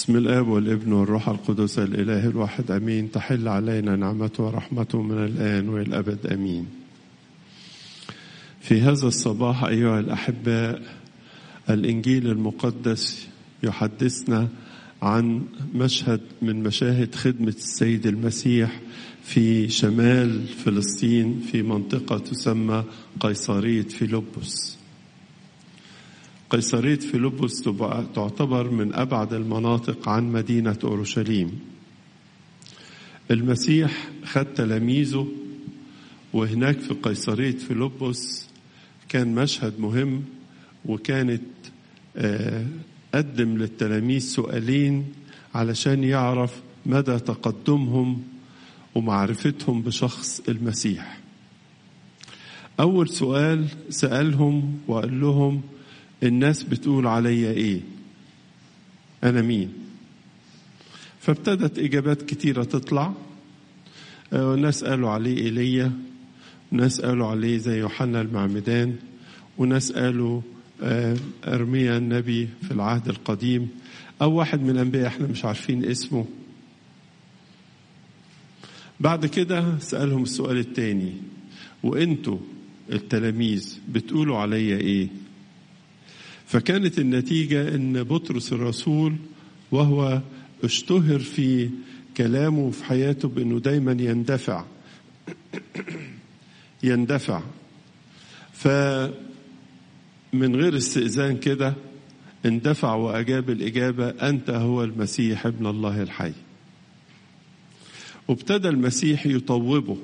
بسم الاب والابن والروح القدس الاله الواحد امين تحل علينا نعمته ورحمته من الان والى الابد امين في هذا الصباح ايها الاحباء الانجيل المقدس يحدثنا عن مشهد من مشاهد خدمه السيد المسيح في شمال فلسطين في منطقه تسمى قيصريه فيلبس قيصرية فيلبس تعتبر من أبعد المناطق عن مدينة أورشليم المسيح خد تلاميذه وهناك في قيصرية فيلبس كان مشهد مهم وكانت قدم للتلاميذ سؤالين علشان يعرف مدى تقدمهم ومعرفتهم بشخص المسيح أول سؤال سألهم وقال لهم الناس بتقول عليا ايه انا مين فابتدت اجابات كتيره تطلع وناس قالوا عليه ايليا وناس قالوا عليه زي يوحنا المعمدان وناس قالوا ارميا النبي في العهد القديم او واحد من الانبياء احنا مش عارفين اسمه بعد كده سالهم السؤال التاني وانتوا التلاميذ بتقولوا عليا ايه فكانت النتيجة أن بطرس الرسول وهو اشتهر في كلامه وفي حياته بأنه دايما يندفع يندفع فمن غير استئذان كده اندفع وأجاب الإجابة أنت هو المسيح ابن الله الحي وابتدى المسيح يطوبه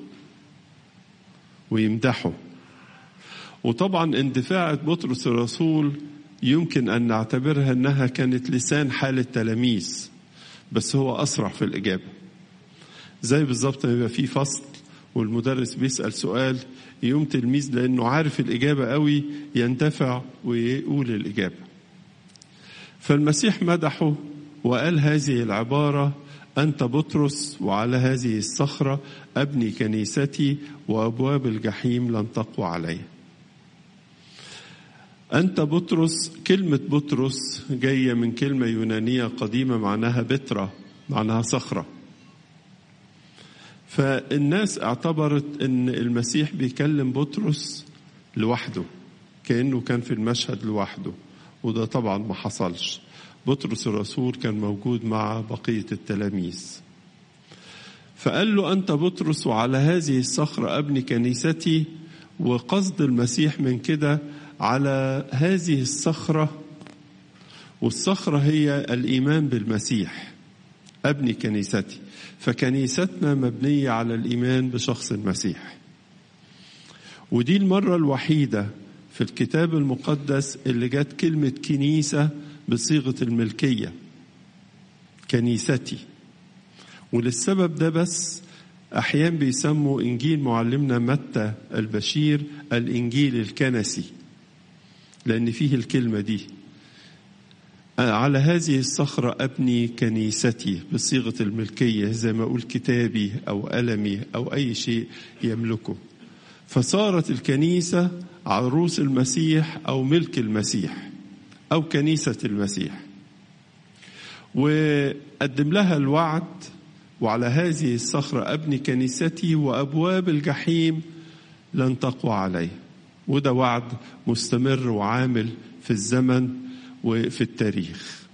ويمدحه وطبعا اندفاع بطرس الرسول يمكن أن نعتبرها أنها كانت لسان حال التلاميذ بس هو أسرع في الإجابة زي بالظبط ما يبقى في فصل والمدرس بيسأل سؤال يقوم تلميذ لأنه عارف الإجابة قوي يندفع ويقول الإجابة فالمسيح مدحه وقال هذه العبارة أنت بطرس وعلى هذه الصخرة أبني كنيستي وأبواب الجحيم لن تقوى عليه أنت بطرس كلمة بطرس جاية من كلمة يونانية قديمة معناها بترة معناها صخرة فالناس اعتبرت أن المسيح بيكلم بطرس لوحده كأنه كان في المشهد لوحده وده طبعا ما حصلش بطرس الرسول كان موجود مع بقية التلاميذ فقال له أنت بطرس وعلى هذه الصخرة أبني كنيستي وقصد المسيح من كده على هذه الصخرة والصخرة هي الإيمان بالمسيح أبني كنيستي فكنيستنا مبنية على الإيمان بشخص المسيح ودي المرة الوحيدة في الكتاب المقدس اللي جت كلمة كنيسة بصيغة الملكية كنيستي وللسبب ده بس أحيانا بيسموا إنجيل معلمنا متى البشير الإنجيل الكنسي لأن فيه الكلمة دي على هذه الصخرة أبني كنيستي بصيغة الملكية زي ما أقول كتابي أو قلمي أو أي شيء يملكه فصارت الكنيسة عروس المسيح أو ملك المسيح أو كنيسة المسيح وقدم لها الوعد وعلى هذه الصخرة أبني كنيستي وأبواب الجحيم لن تقوى عليه وده وعد مستمر وعامل في الزمن وفي التاريخ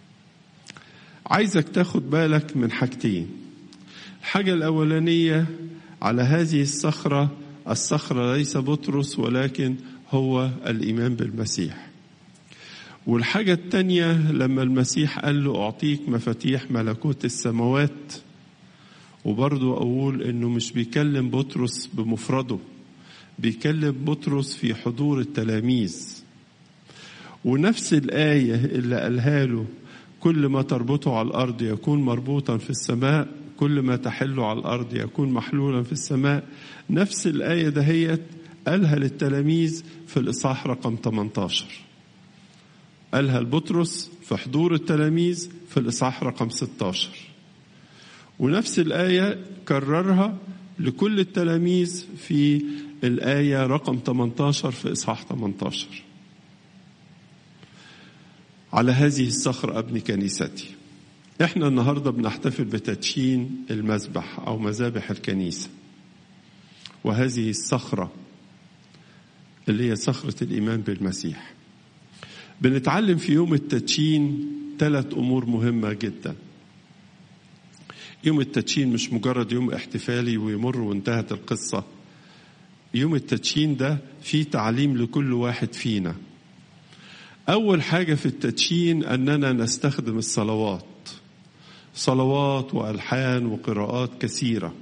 عايزك تاخد بالك من حاجتين الحاجة الأولانية على هذه الصخرة الصخرة ليس بطرس ولكن هو الإيمان بالمسيح والحاجة التانية لما المسيح قال له أعطيك مفاتيح ملكوت السماوات وبرضو أقول إنه مش بيكلم بطرس بمفرده بيكلم بطرس في حضور التلاميذ ونفس الآية اللي قالها له كل ما تربطه على الأرض يكون مربوطا في السماء كل ما تحله على الأرض يكون محلولا في السماء نفس الآية دهيت قالها للتلاميذ في الإصحاح رقم 18 قالها لبطرس في حضور التلاميذ في الإصحاح رقم 16 ونفس الآية كررها لكل التلاميذ في الآية رقم 18 في إصحاح 18 على هذه الصخرة أبني كنيستي احنا النهارده بنحتفل بتدشين المذبح او مذابح الكنيسه وهذه الصخره اللي هي صخره الايمان بالمسيح بنتعلم في يوم التدشين ثلاث امور مهمه جدا يوم التدشين مش مجرد يوم احتفالي ويمر وانتهت القصه يوم التدشين ده فيه تعليم لكل واحد فينا اول حاجه في التدشين اننا نستخدم الصلوات صلوات والحان وقراءات كثيره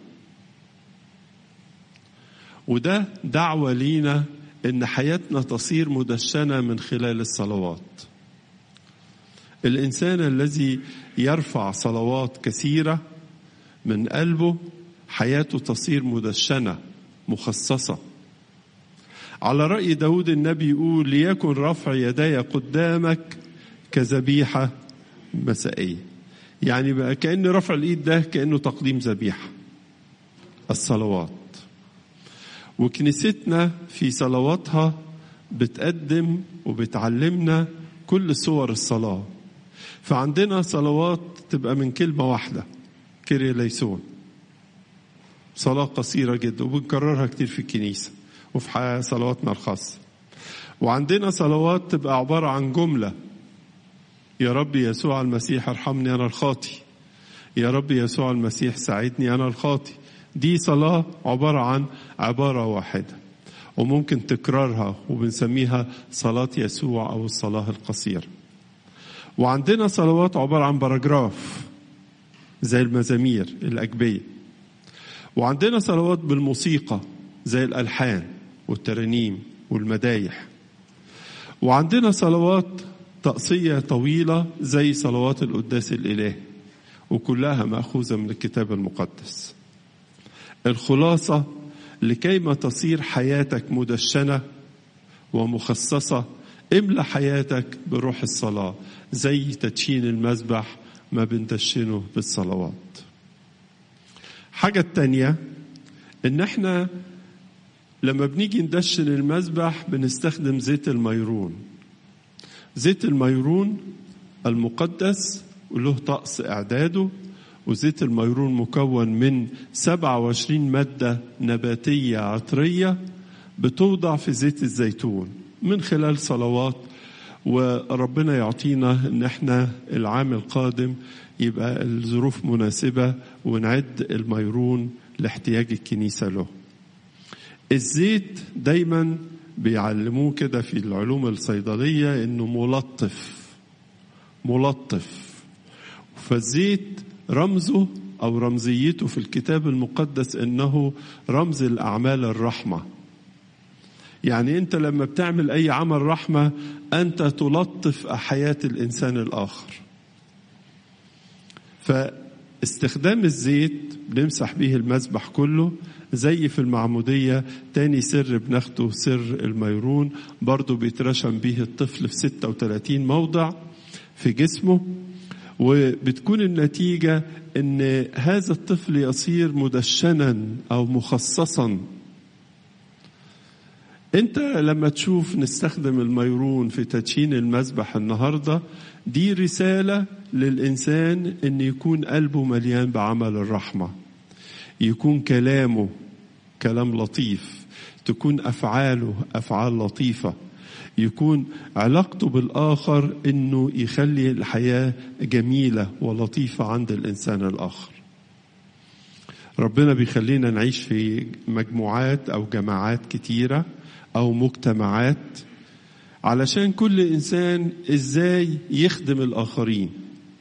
وده دعوه لينا ان حياتنا تصير مدشنه من خلال الصلوات الانسان الذي يرفع صلوات كثيره من قلبه حياته تصير مدشنه مخصصه على راي داود النبي يقول ليكن رفع يدي قدامك كذبيحه مسائيه يعني بقى كأن رفع الإيد ده كأنه تقديم ذبيحة الصلوات وكنيستنا في صلواتها بتقدم وبتعلمنا كل صور الصلاة فعندنا صلوات تبقى من كلمة واحدة كيري ليسون صلاة قصيرة جدا وبنكررها كتير في الكنيسة وفي صلواتنا الخاصة وعندنا صلوات تبقى عبارة عن جملة يا رب يسوع المسيح ارحمني انا الخاطي يا رب يسوع المسيح ساعدني انا الخاطي دي صلاه عباره عن عباره واحده وممكن تكرارها وبنسميها صلاه يسوع او الصلاه القصيره وعندنا صلوات عباره عن باراجراف زي المزامير الاجبيه وعندنا صلوات بالموسيقى زي الالحان والترانيم والمدايح وعندنا صلوات طقسية طويلة زي صلوات القداس الإلهي وكلها مأخوذة من الكتاب المقدس الخلاصة لكيما تصير حياتك مدشنة ومخصصة املى حياتك بروح الصلاة زي تدشين المذبح ما بندشنه بالصلوات حاجة التانية ان احنا لما بنيجي ندشن المذبح بنستخدم زيت الميرون زيت الميرون المقدس وله طقس إعداده وزيت الميرون مكون من 27 مادة نباتية عطرية بتوضع في زيت الزيتون من خلال صلوات وربنا يعطينا ان احنا العام القادم يبقى الظروف مناسبة ونعد الميرون لاحتياج الكنيسة له الزيت دايما بيعلموه كده في العلوم الصيدلية انه ملطف ملطف فالزيت رمزه او رمزيته في الكتاب المقدس انه رمز الاعمال الرحمه يعني انت لما بتعمل اي عمل رحمه انت تلطف حياه الانسان الاخر فاستخدام الزيت بنمسح به المذبح كله زي في المعمودية تاني سر بناخده سر الميرون برضو بيترشم به الطفل في 36 موضع في جسمه وبتكون النتيجة ان هذا الطفل يصير مدشنا او مخصصا انت لما تشوف نستخدم الميرون في تدشين المذبح النهارده دي رساله للانسان ان يكون قلبه مليان بعمل الرحمه يكون كلامه كلام لطيف تكون افعاله افعال لطيفه يكون علاقته بالاخر انه يخلي الحياه جميله ولطيفه عند الانسان الاخر ربنا بيخلينا نعيش في مجموعات او جماعات كتيره او مجتمعات علشان كل انسان ازاي يخدم الاخرين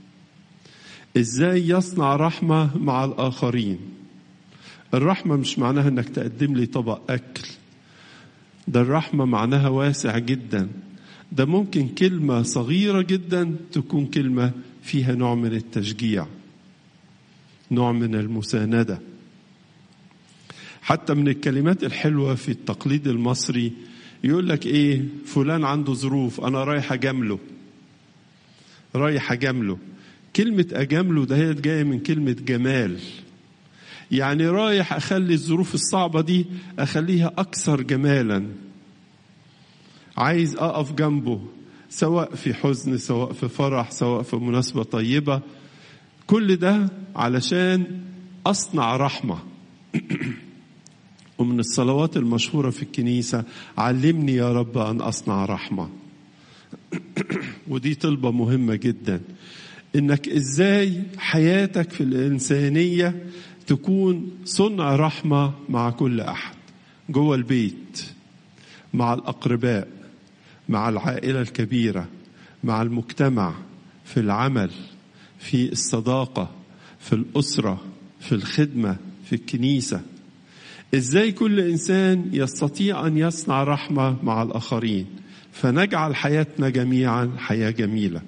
ازاي يصنع رحمه مع الاخرين الرحمه مش معناها انك تقدم لي طبق اكل ده الرحمه معناها واسع جدا ده ممكن كلمه صغيره جدا تكون كلمه فيها نوع من التشجيع نوع من المسانده حتى من الكلمات الحلوه في التقليد المصري يقول لك ايه فلان عنده ظروف انا رايح اجامله رايح اجامله كلمه اجامله ده هي جايه من كلمه جمال يعني رايح اخلي الظروف الصعبه دي اخليها اكثر جمالا عايز اقف جنبه سواء في حزن سواء في فرح سواء في مناسبه طيبه كل ده علشان أصنع رحمة ومن الصلوات المشهورة في الكنيسة علمني يا رب أن أصنع رحمة ودي طلبة مهمة جدا إنك إزاي حياتك في الإنسانية تكون صنع رحمة مع كل أحد جوه البيت مع الأقرباء مع العائلة الكبيرة مع المجتمع في العمل في الصداقة في الأسرة في الخدمة في الكنيسة ازاي كل انسان يستطيع ان يصنع رحمه مع الاخرين فنجعل حياتنا جميعا حياه جميله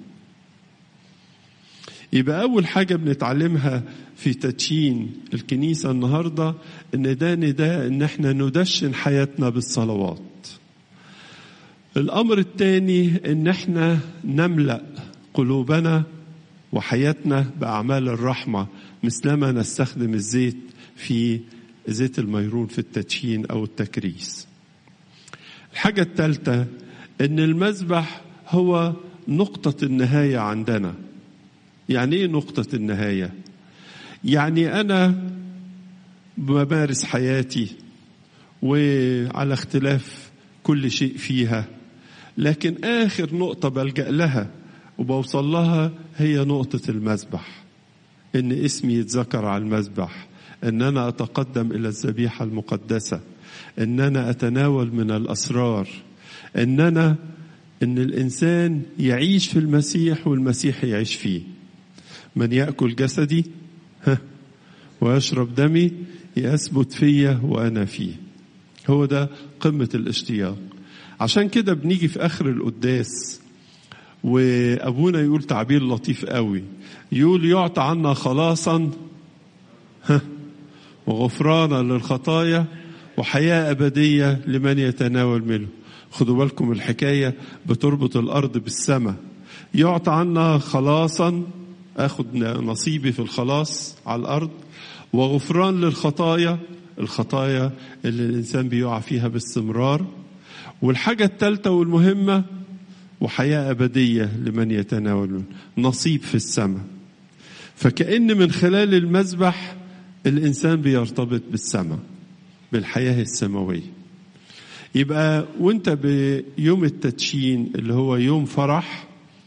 يبقى اول حاجه بنتعلمها في تدشين الكنيسه النهارده ان ده نداء ان احنا ندشن حياتنا بالصلوات الامر الثاني ان احنا نملا قلوبنا وحياتنا باعمال الرحمه مثلما نستخدم الزيت في زيت الميرون في التدشين او التكريس الحاجه الثالثه ان المذبح هو نقطه النهايه عندنا يعني ايه نقطه النهايه يعني انا بمارس حياتي وعلى اختلاف كل شيء فيها لكن اخر نقطه بلجا لها وبوصل لها هي نقطه المذبح ان اسمي يتذكر على المذبح ان انا اتقدم الى الذبيحه المقدسه ان انا اتناول من الاسرار ان انا ان الانسان يعيش في المسيح والمسيح يعيش فيه من ياكل جسدي ها ويشرب دمي يثبت فيا وانا فيه هو ده قمه الاشتياق عشان كده بنيجي في اخر القداس وابونا يقول تعبير لطيف قوي يقول يعطى عنا خلاصا ها وغفرانا للخطايا وحياة أبدية لمن يتناول منه خدوا بالكم الحكاية بتربط الأرض بالسماء يعطى عنا خلاصا أخد نصيبي في الخلاص على الأرض وغفران للخطايا الخطايا اللي الإنسان بيقع فيها باستمرار والحاجة الثالثة والمهمة وحياة أبدية لمن يتناول منه نصيب في السماء فكأن من خلال المذبح الإنسان بيرتبط بالسماء بالحياة السماوية يبقى وانت بيوم التدشين اللي هو يوم فرح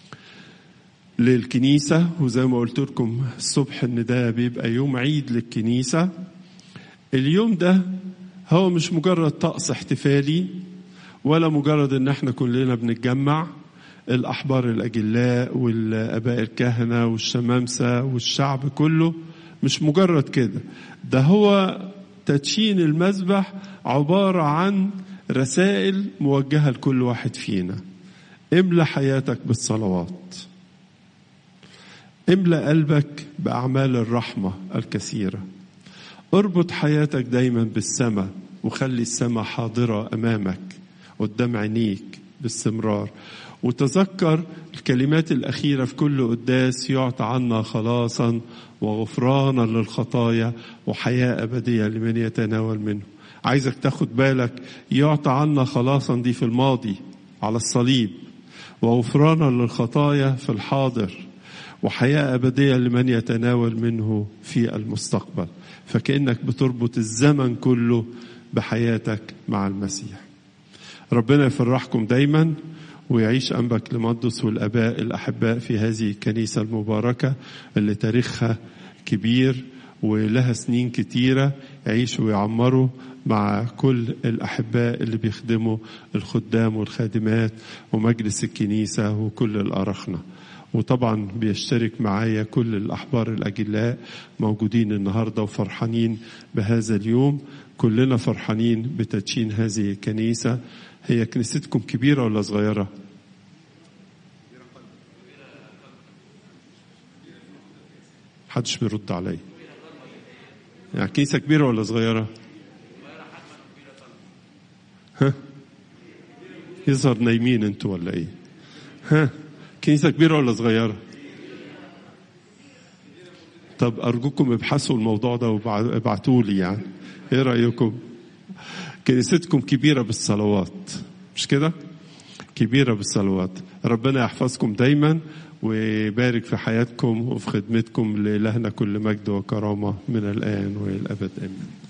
للكنيسة وزي ما قلت لكم الصبح ان ده بيبقى يوم عيد للكنيسة اليوم ده هو مش مجرد طقس احتفالي ولا مجرد ان احنا كلنا بنتجمع الاحبار الاجلاء والاباء الكهنه والشمامسه والشعب كله مش مجرد كده ده هو تدشين المذبح عباره عن رسائل موجهه لكل واحد فينا املى حياتك بالصلوات املى قلبك باعمال الرحمه الكثيره اربط حياتك دايما بالسماء وخلي السماء حاضره امامك قدام عينيك باستمرار وتذكر الكلمات الأخيرة في كل قداس يعطى عنا خلاصا وغفرانا للخطايا وحياة أبدية لمن يتناول منه عايزك تاخد بالك يعطى عنا خلاصا دي في الماضي على الصليب وغفرانا للخطايا في الحاضر وحياة أبدية لمن يتناول منه في المستقبل فكأنك بتربط الزمن كله بحياتك مع المسيح ربنا يفرحكم دايما ويعيش أنبك لمدس والأباء الأحباء في هذه الكنيسة المباركة اللي تاريخها كبير ولها سنين كتيرة يعيشوا ويعمروا مع كل الأحباء اللي بيخدموا الخدام والخادمات ومجلس الكنيسة وكل الأرخنة وطبعا بيشترك معايا كل الأحبار الأجلاء موجودين النهاردة وفرحانين بهذا اليوم كلنا فرحانين بتدشين هذه الكنيسة هي كنيستكم كبيرة ولا صغيرة؟ محدش بيرد عليا يعني كنيسة كبيرة ولا صغيرة؟ ها؟ يظهر نايمين انتوا ولا ايه؟ ها؟ كنيسة كبيرة ولا صغيرة؟ طب أرجوكم ابحثوا الموضوع ده وابعتوا لي يعني ايه رأيكم؟ كنيستكم كبيرة بالصلوات مش كده؟ كبيرة بالصلوات ربنا يحفظكم دايما ويبارك في حياتكم وفي خدمتكم لإلهنا كل مجد وكرامة من الآن وإلى الأبد آمين